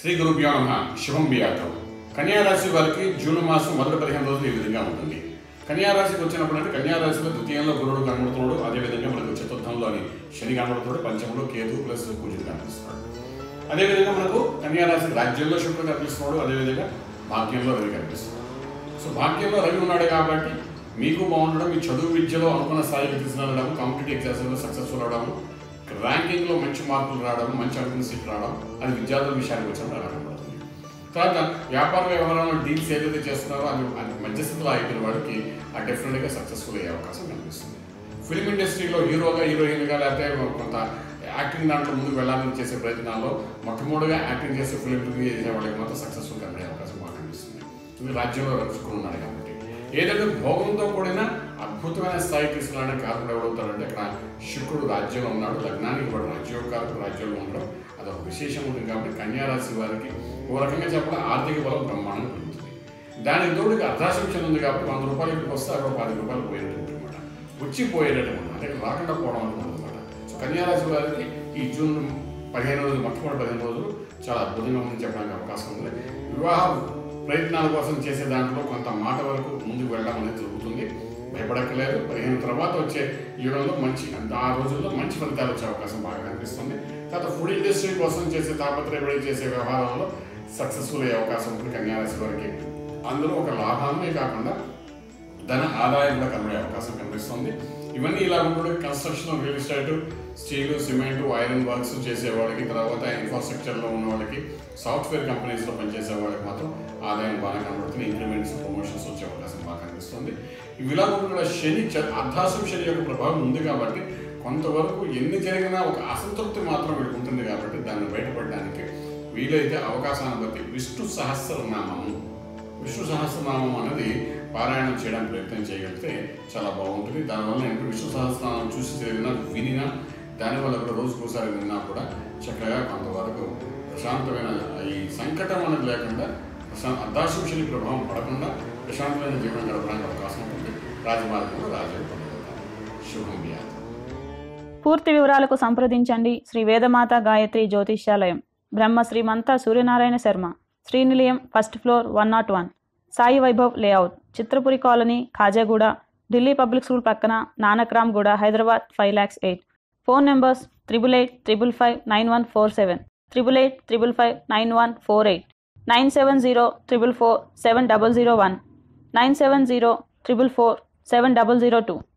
శ్రీ గురుభ్యో నమ శుభం బియాతం కన్యా రాశి వారికి జూన్ మాసం మొదటి పదిహేను రోజులు ఈ విధంగా ఉంటుంది కన్యా రాశికి వచ్చినప్పుడు అంటే కన్యా రాశిలో ద్వితీయంలో గురుడు కనబడుతున్నాడు అదేవిధంగా మనకు చతుర్థంలోని శని కనబడుతున్నాడు పంచమంలో కేతు ప్లస్ కుజుడు కనిపిస్తున్నాడు అదేవిధంగా మనకు కన్యా రాశి రాజ్యంలో శుక్రుడు కనిపిస్తున్నాడు అదేవిధంగా భాగ్యంలో రవి కనిపిస్తున్నాడు సో భాగ్యంలో రవి ఉన్నాడు కాబట్టి మీకు బాగుండడం మీ చదువు విద్యలో అనుకున్న స్థాయికి తీసుకురావడం కాంపిటేటివ్ ఎగ్జామ్స్లో సక్సెస్ఫుల్ అవడం ర్యాంకింగ్లో మంచి మార్కులు రావడం మంచి అనుకున్న సీట్ రావడం అది విద్యార్థుల విషయానికి వచ్చినప్పుడు అలా కనబడుతుంది తర్వాత వ్యాపార వ్యవహారంలో డీల్స్ ఏదైతే చేస్తున్నారో అది అది మధ్యస్థితిలో అయిపోయిన వాడికి ఆ డెఫినెట్గా సక్సెస్ఫుల్ అయ్యే అవకాశం కనిపిస్తుంది ఫిల్మ్ ఇండస్ట్రీలో హీరోగా హీరోయిన్గా లేకపోతే కొంత యాక్టింగ్ దాంట్లో ముందుకు వెళ్ళాలని చేసే ప్రయత్నాల్లో మొట్టమొదటిగా యాక్టింగ్ చేసే ఫిల్మ్ చేసే వాళ్ళకి మాత్రం సక్సెస్ఫుల్ కనబడే అవకాశం బాగా కనిపిస్తుంది ఇది రాజ్యంలో రచుకుని ఉన్నాడు కాబట్టి ఏదైతే భోగంతో కూడిన అద్భుతమైన స్థాయికి తీసుకురావడానికి కారణం ఎవరవుతారంటే ఇక్కడ శుక్రుడు రాజ్యంలో ఉన్నాడు లగ్నానికి వాడు రాజ్యోకారకు రాజ్యంలో ఉండడం అదొక విశేషం ఉంటుంది కాబట్టి కన్యా రాశి వారికి ఓ రకంగా చెప్పడం ఆర్థిక బలం బ్రహ్మాండం పెరుగుతుంది దానికి తోడుగా అర్ధాశంశం ఉంది కాబట్టి వంద రూపాయలు ఇక్కడికి వస్తే అక్కడ పది రూపాయలు పోయేటట్టు అనమాట వచ్చి పోయేటట్టు అనమాట అంటే రాకుండా పోవడం అనమాట సో కన్యా రాశి వారికి ఈ జూన్ పదిహేను రోజులు మొట్టమొదటి పదిహేను రోజులు చాలా అద్భుతంగా ఉందని చెప్పడానికి అవకాశం ఉంది వివాహ ప్రయత్నాల కోసం చేసే దాంట్లో కొంత మాట వరకు ముందుకు వెళ్ళడం అనేది జరుగుతుంది భయపడక్కలేదు పదిహేను తర్వాత వచ్చే యుగంలో మంచి అంటే ఆ రోజుల్లో మంచి ఫలితాలు వచ్చే అవకాశం బాగా కనిపిస్తుంది తర్వాత ఫుడ్ ఇండస్ట్రీ కోసం చేసే తాపత్రయపడి చేసే వ్యవహారంలో సక్సెస్ఫుల్ అయ్యే అవకాశం ఉంటుంది కన్యారాశి వారికి అందులో ఒక లాభాలనే కాకుండా ధన ఆదాయం కూడా కనబడే అవకాశం కనిపిస్తుంది ఇవన్నీ ఇలా ఉండడం construction real estate steel cement iron works చేసే వాళ్ళకి తర్వాత ఇన్ఫ్రాస్ట్రక్చర్లో ఉన్న వాళ్ళకి సాఫ్ట్వేర్ కంపెనీస్లో పనిచేసే వాళ్ళకి మాత్రం ఆదాయం బాగా కనబడుతుంది ఇంక్రిమెంట్స్ ప్రమోషన్స్ వచ్చే అవకాశం బాగా కనిపిస్తుంది ఇవి ఇలా ఉండడం శని చ- అర్ధాశం శని యొక్క ప్రభావం ఉంది కాబట్టి కొంతవరకు ఎన్ని జరిగినా ఒక అసంతృప్తి మాత్రం వీడికి ఉంటుంది కాబట్టి దాన్ని బయటపడడానికి వీలైతే అవకాశాన్ని బట్టి విష్ణు సహస్రనామము విష్ణు సహస్రనామం అనేది పారాయణం చేయడానికి ప్రయత్నం చేయగలిగితే చాలా బాగుంటుంది దానివల్ల ఏంటంటే విష్ణు సహస్రనామం చూసి చదివినా వినినా దానివల్ల కూడా రోజుకోసారి విన్నా కూడా చక్కగా కొంతవరకు ప్రశాంతమైన ఈ సంకటం అనేది లేకుండా ప్రశాంత అర్ధాశంశని ప్రభావం పడకుండా ప్రశాంతమైన జీవనం గడపడానికి అవకాశం ఉంటుంది రాజమార్గంలో రాజయోగపడగలుగుతారు శుభం వ్యాధి పూర్తి వివరాలకు సంప్రదించండి Shri Vedamata Gayatri Jyotishyalayam Brahma Srimantha Suryanarayana Sharma Srinilayam first floor one nought one Sai Vaibhav layout Chitrapuri colony Khajaguda Delhi public school పక్కన Nanakramguda Hyderabad five lakhs eight phone numbers triple eight triple five nine one four seven triple eight triple five nine one four eight nine seven zero triple four seven double zero one nine seven zero triple four seven double zero two